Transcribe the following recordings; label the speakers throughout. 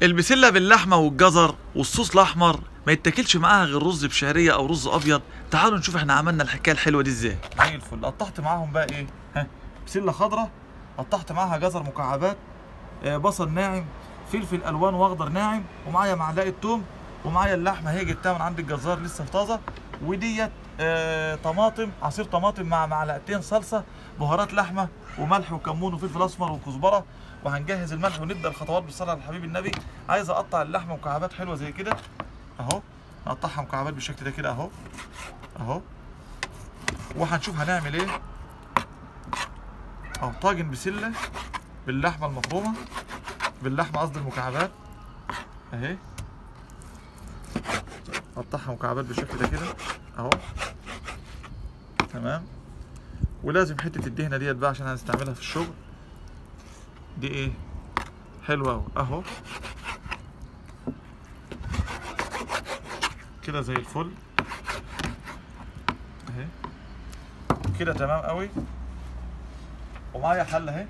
Speaker 1: البسله باللحمه والجزر والصوص الاحمر ما يتاكلش معاها غير رز بشعريه او رز ابيض تعالوا نشوف احنا عملنا الحكايه الحلوه دي ازاي
Speaker 2: زي الفل قطعت معاهم بقى ايه ها بسله خضراء قطعت معاها جزر مكعبات آه بصل ناعم فلفل الوان واخضر ناعم ومعايا معلقه توم ومعايا اللحمه هي جبتها من عند الجزار لسه طازه وديت آه طماطم عصير طماطم مع معلقتين صلصه بهارات لحمه وملح وكمون وفلفل اسمر وكزبره وهنجهز الملح ونبدا الخطوات بالصلاه على الحبيب النبي عايز اقطع اللحمه مكعبات حلوه زي كده اهو نقطعها مكعبات بالشكل ده كده اهو اهو وهنشوف هنعمل ايه اهو طاجن بسله باللحمه المفرومه باللحمه قصدي المكعبات اهي قطعها مكعبات بالشكل ده كده اهو تمام ولازم حته الدهنه ديت بقى عشان هنستعملها في الشغل دي ايه حلوه اهو اهو كده زي الفل اهي كده تمام قوي ومعايا حله اهي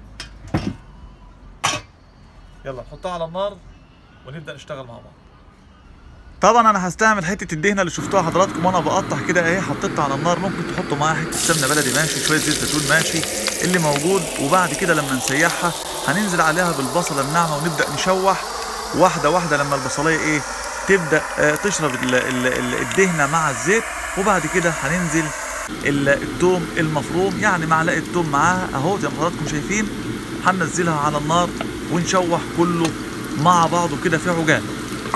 Speaker 2: يلا نحطها على النار ونبدا نشتغل مع بعض
Speaker 1: طبعا انا هستعمل حته الدهنه اللي شفتوها حضراتكم وانا بقطع كده اهي حطيتها على النار ممكن تحطوا معاها حته سمنه بلدي ماشي شويه زيت زيتون ماشي اللي موجود وبعد كده لما نسيحها هننزل عليها بالبصله الناعمه ونبدا نشوح واحده واحده لما البصليه ايه تبدا آه، تشرب ال- ال- ال- الدهنه مع الزيت وبعد كده هننزل ال- التوم المفروم يعني معلقه توم معاها اهو زي ما حضراتكم شايفين هننزلها على النار ونشوح كله مع بعضه كده في عجاله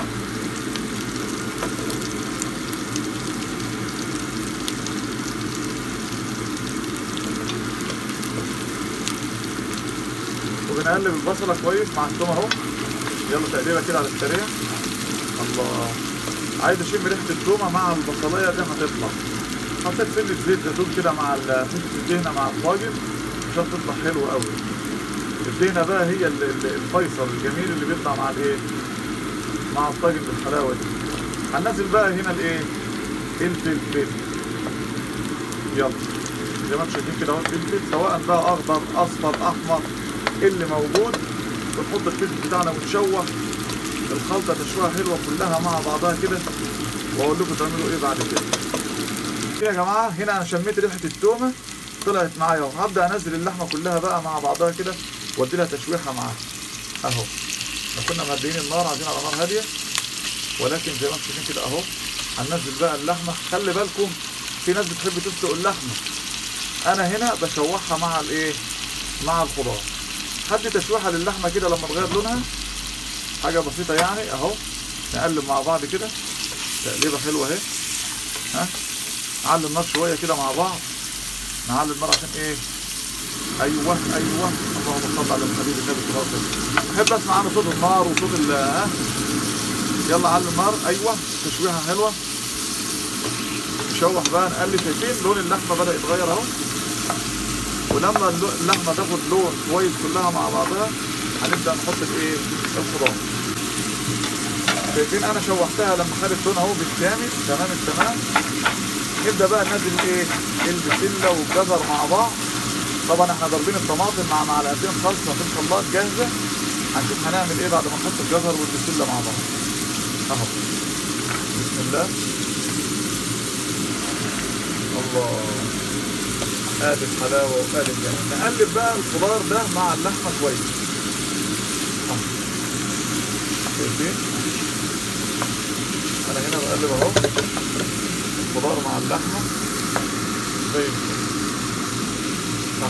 Speaker 2: وبنقلب البصله كويس مع التوم اهو يلا تقليبه كده على السريع الله عايز اشم ريحه التومه مع البصلايه دي هتطلع حطيت سنه زيت زيتون كده مع ال- حته الدهنه مع الطاجن عشان تطلع حلوه قوي الدهنه بقى هي ال- ال- الفيصل الجميل اللي بيطلع مع الايه مع الطاجن بالحلاوه دي هننزل بقى هنا الايه الفلفل يلا زي ما انتم شايفين كده اهو الفلفل سواء بقى اخضر اصفر احمر اللي موجود بنحط الفلفل بتاعنا ونشوح الخلطه تشويحه حلوه كلها مع بعضها كده واقول لكم تعملوا ايه بعد كده كده يا جماعه هنا انا شميت ريحه التومه طلعت معايا اهو هبدا انزل اللحمه كلها بقى مع بعضها كده وادي لها تشويحه معاها اهو احنا كنا مهديين النار عايزين على نار هاديه ولكن زي ما انتم شايفين كده اهو هننزل بقى اللحمه خلي بالكم في ناس بتحب تسلق اللحمه انا هنا بشوحها مع الايه مع الخضار حد تشويحه للحمه كده لما تغير لونها حاجه بسيطه يعني اهو نقلب مع بعض كده تقليبه حلوه اهي ها نعلي النار شويه كده مع بعض نعلي النار عشان ايه ايوه ايوه اللهم صل على الحبيب النبي صلى الله عليه وسلم احب اسمع انا صوت النار وصوت ال ها يلا علي النار ايوه تشويحه حلوه نشوح بقى نقلب شايفين لون اللحمه بدا يتغير اهو ولما اللو- اللحمه تاخد لون كويس كلها مع بعضها هنبدا نحط الايه الخضار شايفين انا شوحتها لما خدت لون اهو بالكامل تمام التمام نبدا بقى ننزل ايه البسله والجزر مع بعض طبعا احنا ضاربين الطماطم مع معلقتين صلصه في الخلاط جاهزه هنشوف هنعمل ايه بعد ما نحط الجزر والبسله مع بعض اهو بسم الله الله ادي الحلاوه وادي الجمال نقلب بقى الخضار ده مع اللحمه كويس أهو. شايفين انا هنا بقلب اهو الخضار مع اللحمه زي الفل أهو.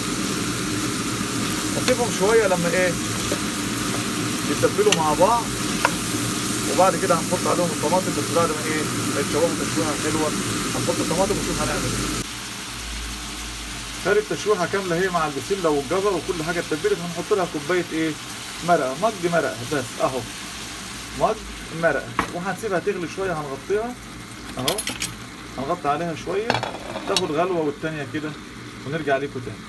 Speaker 2: اسيبهم شويه لما ايه يتبلوا مع بعض وبعد كده هنحط عليهم الطماطم بس بعد ما ايه ما يتشوحوا تشويحه حلوه هنحط الطماطم ونشوف هنعمل ايه خدت تشويحه كامله هي مع البسله والجزر وكل حاجه اتبلت هنحط لها كوبايه ايه مرقه مج مرقه بس اهو مج مرقه وهنسيبها تغلي شويه هنغطيها اهو هنغطي عليها شويه تاخد غلوه والتانيه كده ونرجع ليكم تاني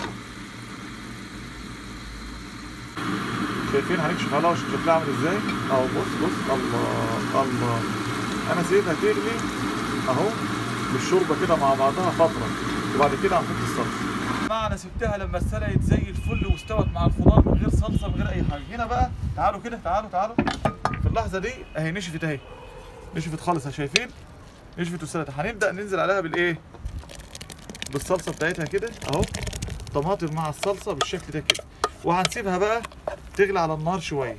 Speaker 2: شايفين هنكشف عليها وش شكلها عامل ازاي اهو بص بص الله الله انا سيبها تغلي اهو بالشوربه كده مع بعضها فتره وبعد كده هنحط الصلصه
Speaker 1: جماعه انا سبتها لما اتسلقت زي الفل واستوت مع الخضار من غير صلصه من غير اي حاجه هنا بقى تعالوا كده تعالوا تعالوا في اللحظه دي اهي نشفت اهي نشفت خالص اهي شايفين نشفت وسلقت هنبدا ننزل عليها بالايه بالصلصه بتاعتها كده اهو طماطم مع الصلصه بالشكل ده كده وهنسيبها بقى تغلي على النار شويه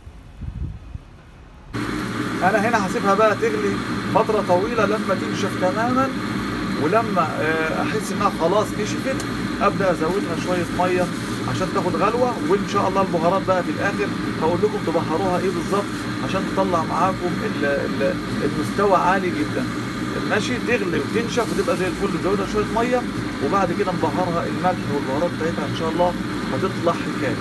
Speaker 1: انا هنا هسيبها بقى تغلي فتره طويله لما تنشف تماما ولما آه، احس انها خلاص نشفت ابدا ازودها شويه ميه عشان تاخد غلوه وان شاء الله البهارات بقى في الاخر هقول لكم تبهروها ايه بالظبط عشان تطلع معاكم ال- ال- المستوى عالي جدا ماشي تغلي وتنشف وتبقى زي الفل نزودها شويه ميه وبعد كده نبهرها الملح والبهارات بتاعتها ان شاء الله هتطلع حكايه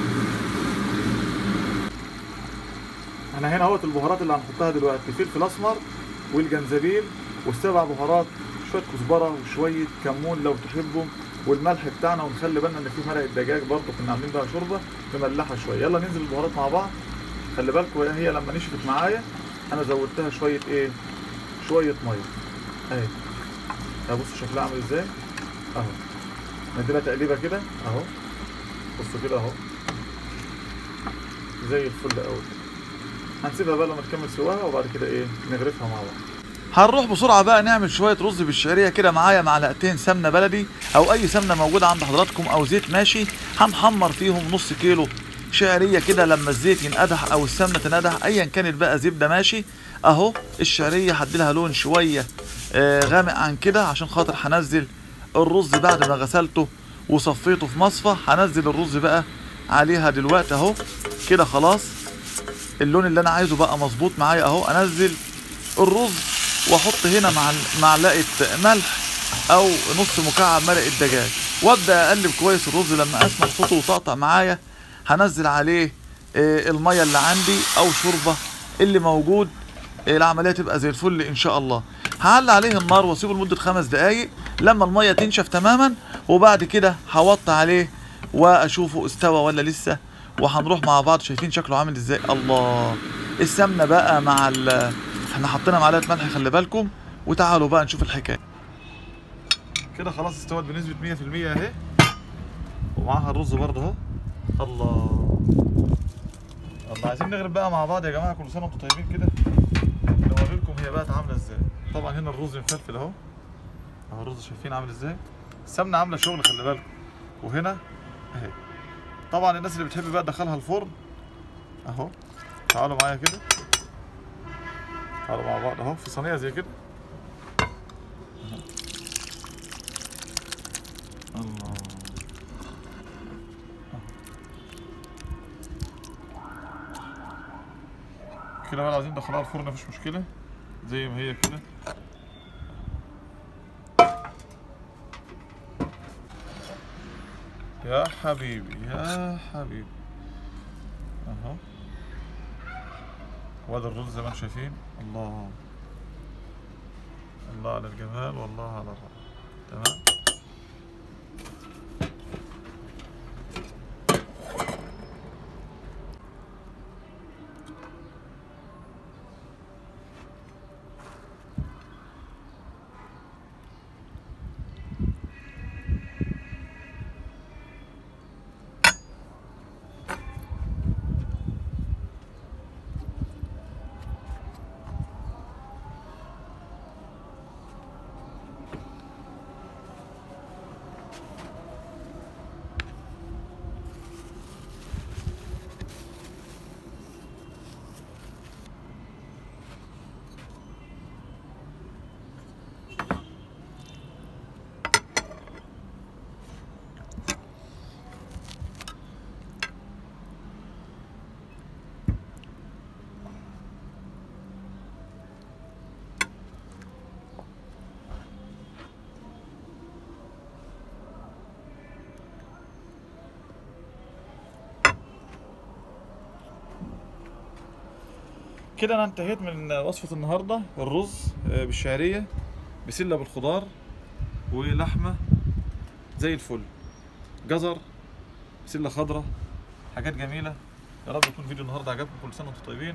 Speaker 1: انا هنا اهوت البهارات اللي هنحطها دلوقتي فلفل اسمر والجنزبيل والسبع بهارات شويه كزبره وشويه كمون لو تحبوا والملح بتاعنا ونخلي بالنا ان في مرق الدجاج برضه كنا عاملين بقى شوربه مملحه شويه يلا ننزل البهارات مع بعض خلي بالكم هي لما نشفت معايا انا زودتها شويه ايه شويه ميه اهي اهي بصوا شكلها عامل ازاي اهو نديلها تقليبه كده اهو بصوا كده اهو زي الفل قوي هنسيبها بقى لما تكمل سواها وبعد كده ايه نغرفها مع بعض هنروح بسرعة بقى نعمل شوية رز بالشعرية كده معايا معلقتين سمنة بلدي أو أي سمنة موجودة عند حضراتكم أو زيت ماشي هنحمر فيهم نص كيلو شعرية كده لما الزيت ينقدح أو السمنة تنقدح أيا كانت بقى زبدة ماشي أهو الشعرية هديلها لون شوية آه غامق عن كده عشان خاطر هنزل الرز بعد ما غسلته وصفيته في مصفى هنزل الرز بقى عليها دلوقتي أهو كده خلاص اللون اللي انا عايزه بقى مظبوط معايا اهو انزل الرز واحط هنا مع معلقه ملح او نص مكعب مرق الدجاج وابدا اقلب كويس الرز لما اسمع صوته وطقطق معايا هنزل عليه آه، الميه اللي عندي او شوربه اللي موجود آه، العمليه تبقى زي الفل ان شاء الله هعلي عليه النار واسيبه لمده خمس دقايق لما الميه تنشف تماما وبعد كده هوطي عليه واشوفه استوى ولا لسه وهنروح مع بعض شايفين شكله عامل ازاي الله السمنه بقى مع ال احنا حطينا معلقه ملح خلي بالكم وتعالوا بقى نشوف الحكايه كده خلاص استوت بنسبه 100% اهي ومعاها الرز برضه اهو الله الله عايزين نغرب بقى مع بعض يا جماعه كل سنه وانتم طيبين كده نوري لكم هي بقت عامله ازاي طبعا هنا الرز مفلفل اهو اهو الرز شايفين عامل ازاي السمنه عامله شغل خلي بالكم وهنا اهي طبعا الناس اللي بتحب بقى تدخلها الفرن اهو تعالوا معايا كده تعالوا مع بعض اهو في صينيه زي كده أهو. الله أهو. كده بقى عايزين ندخلها الفرن مفيش مشكله زي ما هي كده يا حبيبي يا حبيبي اهو وادي الرز زي ما انتم شايفين الله الله على الجمال والله على الروعة تمام كده انا انتهيت من وصفة النهاردة الرز آه، بالشعرية بسلة بالخضار ولحمة زي الفل جزر بسلة خضراء حاجات جميلة يا رب يكون فيديو النهاردة عجبكم كل سنة وانتم طيبين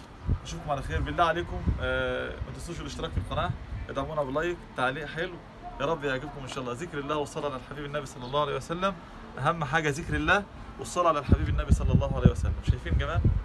Speaker 1: اشوفكم على خير بالله عليكم آه، ما تنسوش الاشتراك في القناة ادعمونا بلايك تعليق حلو يا رب يعجبكم ان شاء الله ذكر الله والصلاه على الحبيب النبي صلى الله عليه وسلم اهم حاجه ذكر الله والصلاه على الحبيب النبي صلى الله عليه وسلم شايفين جمال